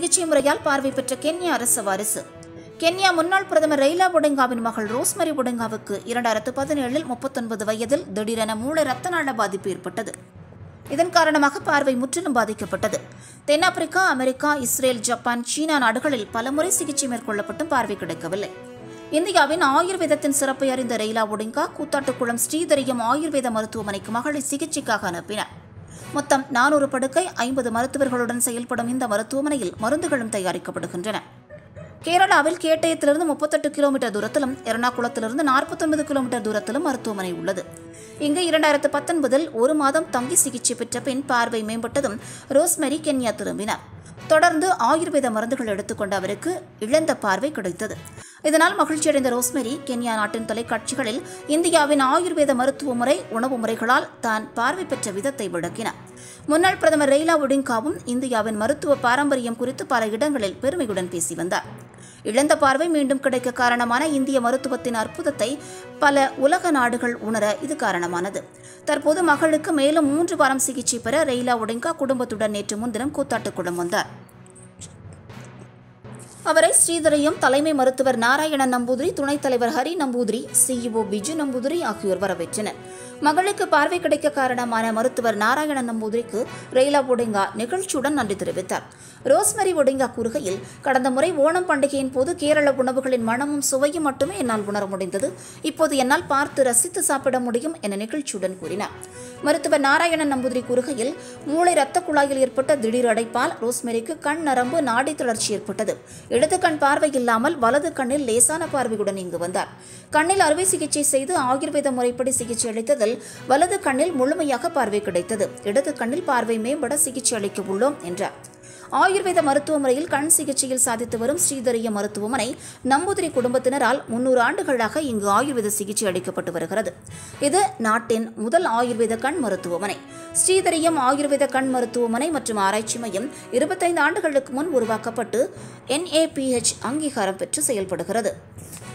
சிகிச்சை முறையால் பார்வை பெற்ற கென்யா அரசு வாரிசு கென்யா முன்னாள் பிரதமர் ரெய்லா ஒடிங்காவின் மகள் ரோஸ்மரி ஒடிங்காவுக்கு இரண்டாயிரத்து பதினேழில் முப்பத்தொன்பது வயதில் திடீரென மூளை ரத்த நாள பாதிப்பு ஏற்பட்டது இதன் காரணமாக பார்வை முற்றிலும் பாதிக்கப்பட்டது தென்னாப்பிரிக்கா அமெரிக்கா இஸ்ரேல் ஜப்பான் சீனா நாடுகளில் பலமுறை சிகிச்சை மேற்கொள்ளப்பட்டும் பார்வை கிடைக்கவில்லை இந்தியாவின் ஆயுர்வேதத்தின் சிறப்பை அறிந்த ரெய்லா ஒடிங்கா கூத்தாட்டுக்குளம் ஸ்ரீதரியம் ஆயுர்வேத மருத்துவமனைக்கு மகளை சிகிச்சைக்காக அனுப்பினார் மொத்தம் நானூறு படுக்கை ஐம்பது மருத்துவர்களுடன் செயல்படும் இந்த மருத்துவமனையில் மருந்துகளும் தயாரிக்கப்படுகின்றன கேரளாவில் கேட்டயத்திலிருந்து முப்பத்தெட்டு கிலோமீட்டர் தூரத்திலும் எர்ணாகுளத்திலிருந்து நாற்பத்தொன்பது கிலோமீட்டர் தூரத்திலும் மருத்துவமனை உள்ளது இங்கு இரண்டாயிரத்து பத்தொன்பதில் ஒரு மாதம் தங்கி சிகிச்சை பெற்ற பின் பார்வை மேம்பட்டதும் ரோஸ்மெரி கென்யா திரும்பினார் தொடர்ந்து ஆயுர்வேத மருந்துகள் எடுத்துக்கொண்ட அவருக்கு இழந்த பார்வை கிடைத்தது இதனால் மகிழ்ச்சியடைந்த ரோஸ்மெரி கென்யா நாட்டின் தொலைக்காட்சிகளில் இந்தியாவின் ஆயுர்வேத மருத்துவ முறை உணவு முறைகளால் தான் பார்வை பெற்ற விதத்தை விளக்கினார் முன்னாள் பிரதமர் ரெய்லா ஒடிங்காவும் இந்தியாவின் மருத்துவ பாரம்பரியம் குறித்து பல இடங்களில் பெருமையுடன் பேசி வந்தார் இழந்த பார்வை மீண்டும் கிடைக்க காரணமான இந்திய மருத்துவத்தின் அற்புதத்தை பல உலக நாடுகள் உணர இது காரணமானது தற்போது மகளுக்கு மேலும் மூன்று வாரம் சிகிச்சை பெற ரெய்லா ஒடிங்கா குடும்பத்துடன் நேற்று முன்தினம் கூத்தாட்டுக்குளம் வந்தார் அவரை ஸ்ரீதரையும் தலைமை மருத்துவர் நாராயணன் நம்பூதிரி துணைத் தலைவர் ஹரி நம்பூதிரி சிஇஓ பிஜு நம்பூதிரி ஆகியோர் வரவேற்றனர் மகளுக்கு பார்வை கிடைக்க காரணமான மருத்துவர் நாராயணன் நம்பூதிரிக்கு ரெய்லா ஒடிங்கா நிகழ்ச்சியுடன் நன்றி தெரிவித்தார் ரோஸ்மரி ஒடிங்கா கூறுகையில் கடந்த முறை ஓணம் பண்டிகையின் போது கேரள உணவுகளின் மனமும் சுவையும் மட்டுமே என்னால் உணர முடிந்தது இப்போது என்னால் பார்த்து ரசித்து சாப்பிட முடியும் என நிகழ்ச்சியுடன் கூறினார் மருத்துவர் நாராயணன் நம்பூதிரி கூறுகையில் மூளை இரத்த குழாயில் ஏற்பட்ட திடீர் அடைப்பால் ரோஸ்மெரிக்கு கண் நரம்பு நாடி தளர்ச்சி ஏற்பட்டது இடது கண் பார்வை இல்லாமல் வலது கண்ணில் லேசான பார்வையுடன் இங்கு வந்தார் கண்ணில் அறுவை சிகிச்சை செய்து ஆயுர்வேத முறைப்படி சிகிச்சை அளித்ததில் வலது கண்ணில் முழுமையாக பார்வை கிடைத்தது இடது கண்ணில் பார்வை மேம்பட சிகிச்சை அளிக்க உள்ளோம் என்றார் ஆயுர்வேத மருத்துவ முறையில் கண் சிகிச்சையில் சாதித்து வரும் ஸ்ரீதரிய மருத்துவமனை நம்பூதிரி குடும்பத்தினரால் முன்னூறு ஆண்டுகளாக இங்கு ஆயுர்வேத சிகிச்சை அளிக்கப்பட்டு வருகிறது இது நாட்டின் முதல் ஆயுர்வேத கண் மருத்துவமனை ஸ்ரீதரியம் ஆயுர்வேத கண் மருத்துவமனை மற்றும் ஆராய்ச்சி மையம் இருபத்தைந்து ஆண்டுகளுக்கு முன் உருவாக்கப்பட்டு என்ஏபிஹெச் அங்கீகாரம் பெற்று செயல்படுகிறது